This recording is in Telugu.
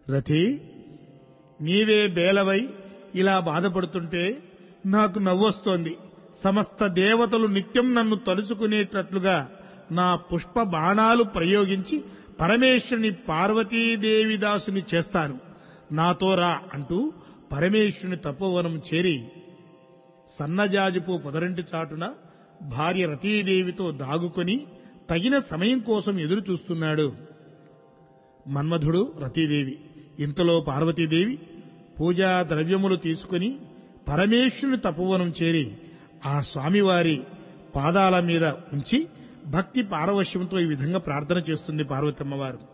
రథి నీవే బేలవై ఇలా బాధపడుతుంటే నాకు నవ్వొస్తోంది సమస్త దేవతలు నిత్యం నన్ను తలుచుకునేటట్లుగా నా పుష్ప బాణాలు ప్రయోగించి పరమేశ్వరుని పార్వతీదేవి దాసుని చేస్తాను నాతో రా అంటూ పరమేశ్వరుని తపోవనం చేరి సన్నజాజుపు పొదరంటి చాటున భార్య రతీదేవితో దాగుకొని తగిన సమయం కోసం ఎదురు చూస్తున్నాడు మన్మధుడు రతీదేవి ఇంతలో పార్వతీదేవి పూజా ద్రవ్యములు తీసుకుని పరమేశ్వరుని తపోవనం చేరి ఆ స్వామివారి పాదాల మీద ఉంచి భక్తి పారవశ్యంతో ఈ విధంగా ప్రార్థన చేస్తుంది పార్వతమ్మవారు